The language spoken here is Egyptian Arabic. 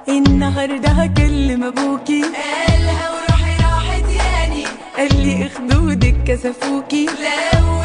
النهارده هكلم ابوكي قالها وروحي راحت ياني قال لي اخدودك كسفوكي لو